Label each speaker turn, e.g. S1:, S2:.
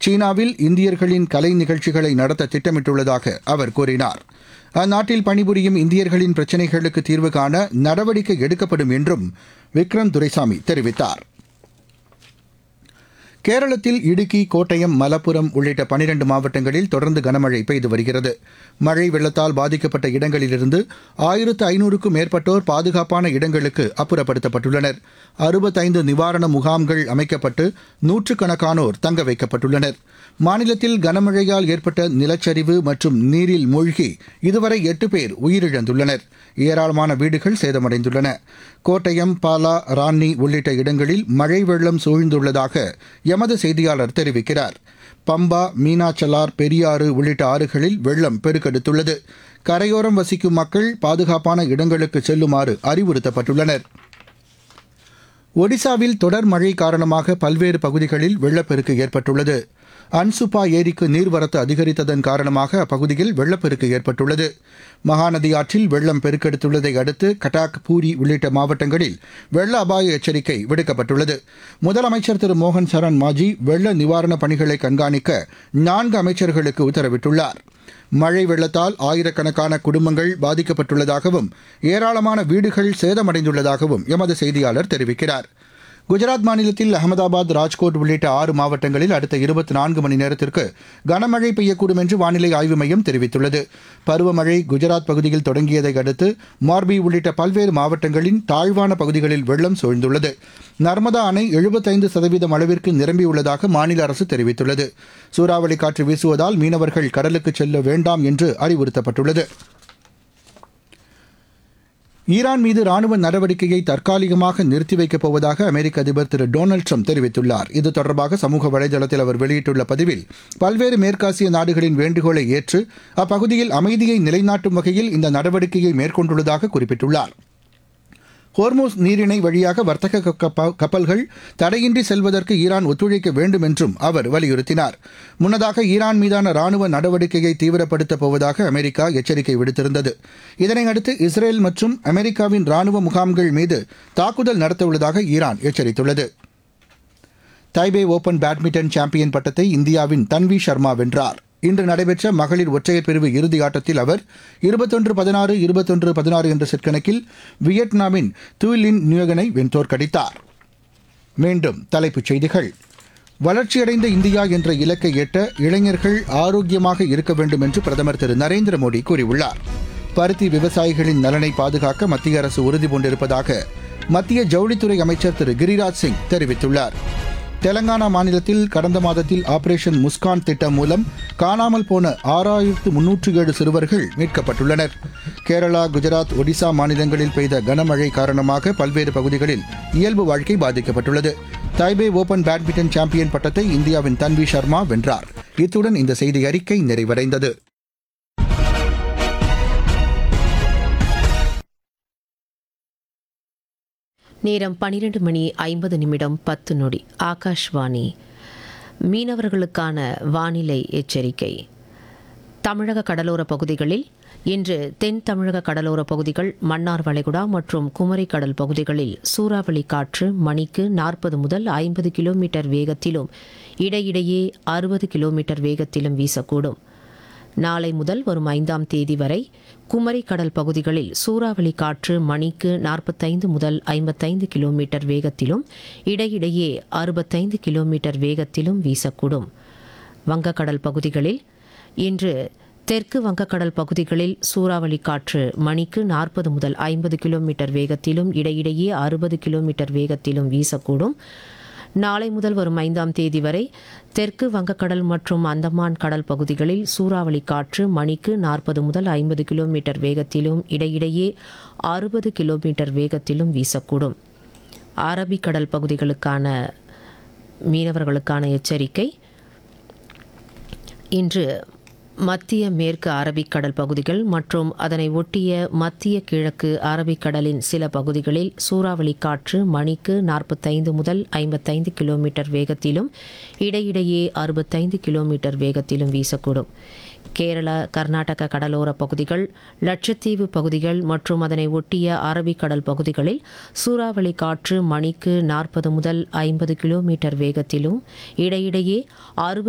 S1: சீனாவில் இந்தியர்களின் கலை நிகழ்ச்சிகளை நடத்த திட்டமிட்டுள்ளதாக அவர் கூறினார் அந்நாட்டில் பணிபுரியும் இந்தியர்களின் பிரச்சினைகளுக்கு தீர்வு காண நடவடிக்கை எடுக்கப்படும் என்றும் விக்ரம் துரைசாமி தெரிவித்தார் கேரளத்தில் இடுக்கி கோட்டயம் மலப்புரம் உள்ளிட்ட பனிரண்டு மாவட்டங்களில் தொடர்ந்து கனமழை பெய்து வருகிறது மழை வெள்ளத்தால் பாதிக்கப்பட்ட இடங்களிலிருந்து ஆயிரத்து ஐநூறுக்கும் மேற்பட்டோர் பாதுகாப்பான இடங்களுக்கு அப்புறப்படுத்தப்பட்டுள்ளனர் அறுபத்தைந்து நிவாரண முகாம்கள் அமைக்கப்பட்டு நூற்றுக்கணக்கானோர் தங்க வைக்கப்பட்டுள்ளனர் மாநிலத்தில் கனமழையால் ஏற்பட்ட நிலச்சரிவு மற்றும் நீரில் மூழ்கி இதுவரை எட்டு பேர் உயிரிழந்துள்ளனர் ஏராளமான வீடுகள் சேதமடைந்துள்ளன கோட்டயம் பாலா ரான்னி உள்ளிட்ட இடங்களில் மழை வெள்ளம் சூழ்ந்துள்ளதாக எமது செய்தியாளர் தெரிவிக்கிறார் பம்பா மீனாச்சலார் பெரியாறு உள்ளிட்ட ஆறுகளில் வெள்ளம் பெருக்கெடுத்துள்ளது கரையோரம் வசிக்கும் மக்கள் பாதுகாப்பான இடங்களுக்கு செல்லுமாறு அறிவுறுத்தப்பட்டுள்ளனர் ஒடிசாவில் தொடர் மழை காரணமாக பல்வேறு பகுதிகளில் வெள்ளப்பெருக்கு ஏற்பட்டுள்ளது அன்சுப்பா ஏரிக்கு நீர்வரத்து அதிகரித்ததன் காரணமாக அப்பகுதியில் வெள்ளப்பெருக்கு ஏற்பட்டுள்ளது மகாநதி ஆற்றில் வெள்ளம் பெருக்கெடுத்துள்ளதை அடுத்து கட்டாக் பூரி உள்ளிட்ட மாவட்டங்களில் வெள்ள அபாய எச்சரிக்கை விடுக்கப்பட்டுள்ளது முதலமைச்சர் திரு மோகன் சரண் மாஜி வெள்ள நிவாரணப் பணிகளை கண்காணிக்க நான்கு அமைச்சர்களுக்கு உத்தரவிட்டுள்ளார் மழை வெள்ளத்தால் ஆயிரக்கணக்கான குடும்பங்கள் பாதிக்கப்பட்டுள்ளதாகவும் ஏராளமான வீடுகள் சேதமடைந்துள்ளதாகவும் எமது செய்தியாளர் தெரிவிக்கிறார் குஜராத் மாநிலத்தில் அகமதாபாத் ராஜ்கோட் உள்ளிட்ட ஆறு மாவட்டங்களில் அடுத்த இருபத்தி நான்கு மணி நேரத்திற்கு கனமழை பெய்யக்கூடும் என்று வானிலை ஆய்வு மையம் தெரிவித்துள்ளது பருவமழை குஜராத் பகுதியில் தொடங்கியதை அடுத்து மார்பி உள்ளிட்ட பல்வேறு மாவட்டங்களின் தாழ்வான பகுதிகளில் வெள்ளம் சூழ்ந்துள்ளது நர்மதா அணை எழுபத்தைந்து சதவீதம் அளவிற்கு நிரம்பியுள்ளதாக மாநில அரசு தெரிவித்துள்ளது சூறாவளி காற்று வீசுவதால் மீனவர்கள் கடலுக்கு செல்ல வேண்டாம் என்று அறிவுறுத்தப்பட்டுள்ளது ஈரான் மீது ராணுவ நடவடிக்கையை தற்காலிகமாக நிறுத்தி வைக்கப் போவதாக அமெரிக்க அதிபர் திரு டொனால்டு ட்ரம்ப் தெரிவித்துள்ளார் இது தொடர்பாக சமூக வலைதளத்தில் அவர் வெளியிட்டுள்ள பதிவில் பல்வேறு மேற்காசிய நாடுகளின் வேண்டுகோளை ஏற்று அப்பகுதியில் அமைதியை நிலைநாட்டும் வகையில் இந்த நடவடிக்கையை மேற்கொண்டுள்ளதாக குறிப்பிட்டுள்ளார் ஹோர்மோஸ் நீரிணை வழியாக வர்த்தக கப்ப- கப்பல்கள் தடையின்றி செல்வதற்கு ஈரான் ஒத்துழைக்க வேண்டும் என்றும் அவர் வலியுறுத்தினார் முன்னதாக ஈரான் மீதான ராணுவ நடவடிக்கையை தீவிரப்படுத்தப் போவதாக அமெரிக்கா எச்சரிக்கை விடுத்திருந்தது இதனையடுத்து இஸ்ரேல் மற்றும் அமெரிக்காவின் ராணுவ முகாம்கள் மீது தாக்குதல் நடத்தவுள்ளதாக ஈரான் எச்சரித்துள்ளது தைபே ஓபன் பேட்மிண்டன் சாம்பியன் பட்டத்தை இந்தியாவின் தன்வி சர்மா வென்றார் இன்று நடைபெற்ற மகளிர் ஒற்றையர் பிரிவு இறுதி ஆட்டத்தில் அவர் இருபத்தொன்று பதினாறு இருபத்தொன்று பதினாறு என்ற செட் கணக்கில் வியட்நாமின் துயிலின் நியோகனை வென் தோற்கடித்தார் மீண்டும் தலைப்புச் செய்திகள் வளர்ச்சியடைந்த இந்தியா என்ற இலக்கை எட்ட இளைஞர்கள் ஆரோக்கியமாக இருக்க வேண்டும் என்று பிரதமர் திரு நரேந்திர மோடி கூறியுள்ளார் பருத்தி விவசாயிகளின் நலனை பாதுகாக்க மத்திய அரசு உறுதி பூண்டிருப்பதாக மத்திய ஜவுளித்துறை அமைச்சர் திரு கிரிராஜ் சிங் தெரிவித்துள்ளார் தெலங்கானா மாநிலத்தில் கடந்த மாதத்தில் ஆபரேஷன் முஸ்கான் திட்டம் மூலம் காணாமல் போன ஆறாயிரத்து முன்னூற்று ஏழு சிறுவர்கள் மீட்கப்பட்டுள்ளனர் கேரளா குஜராத் ஒடிசா மாநிலங்களில் பெய்த கனமழை காரணமாக பல்வேறு பகுதிகளில் இயல்பு வாழ்க்கை பாதிக்கப்பட்டுள்ளது தைபே ஓபன் பேட்மிண்டன் சாம்பியன் பட்டத்தை இந்தியாவின் தன்வி சர்மா வென்றார் இத்துடன் இந்த செய்தி அறிக்கை நிறைவடைந்தது
S2: நேரம் பன்னிரண்டு மணி ஐம்பது நிமிடம் பத்து நொடி ஆகாஷ்வாணி மீனவர்களுக்கான வானிலை எச்சரிக்கை தமிழக கடலோர பகுதிகளில் இன்று தென் தமிழக கடலோர பகுதிகள் மன்னார் வளைகுடா மற்றும் குமரி கடல் பகுதிகளில் சூறாவளி காற்று மணிக்கு நாற்பது முதல் ஐம்பது கிலோமீட்டர் வேகத்திலும் இடையிடையே அறுபது கிலோமீட்டர் வேகத்திலும் வீசக்கூடும் நாளை முதல் வரும் ஐந்தாம் தேதி வரை குமரி கடல் பகுதிகளில் சூறாவளி காற்று மணிக்கு நாற்பத்தைந்து முதல் ஐம்பத்தைந்து கிலோமீட்டர் வேகத்திலும் இடையிடையே அறுபத்தைந்து கிலோமீட்டர் வேகத்திலும் வீசக்கூடும் வங்கக்கடல் பகுதிகளில் இன்று தெற்கு வங்கக்கடல் பகுதிகளில் சூறாவளி காற்று மணிக்கு நாற்பது முதல் ஐம்பது கிலோமீட்டர் வேகத்திலும் இடையிடையே அறுபது கிலோமீட்டர் வேகத்திலும் வீசக்கூடும் நாளை முதல் வரும் ஐந்தாம் தேதி வரை தெற்கு வங்கக்கடல் மற்றும் அந்தமான் கடல் பகுதிகளில் சூறாவளி காற்று மணிக்கு நாற்பது முதல் ஐம்பது கிலோமீட்டர் வேகத்திலும் இடையிடையே அறுபது கிலோமீட்டர் வேகத்திலும் வீசக்கூடும் அரபிக்கடல் பகுதிகளுக்கான மீனவர்களுக்கான எச்சரிக்கை இன்று மத்திய மேற்கு அரபிக்கடல் பகுதிகள் மற்றும் அதனை ஒட்டிய மத்திய கிழக்கு அரபிக்கடலின் சில பகுதிகளில் சூறாவளி காற்று மணிக்கு நாற்பத்தைந்து முதல் ஐம்பத்தைந்து கிலோமீட்டர் வேகத்திலும் இடையிடையே அறுபத்தைந்து கிலோமீட்டர் வேகத்திலும் வீசக்கூடும் கேரளா கர்நாடக கடலோர பகுதிகள் லட்சத்தீவு பகுதிகள் மற்றும் அதனை ஒட்டிய அரபிக்கடல் பகுதிகளில் சூறாவளி காற்று மணிக்கு நாற்பது முதல் ஐம்பது கிலோமீட்டர் வேகத்திலும் இடையிடையே அறுபது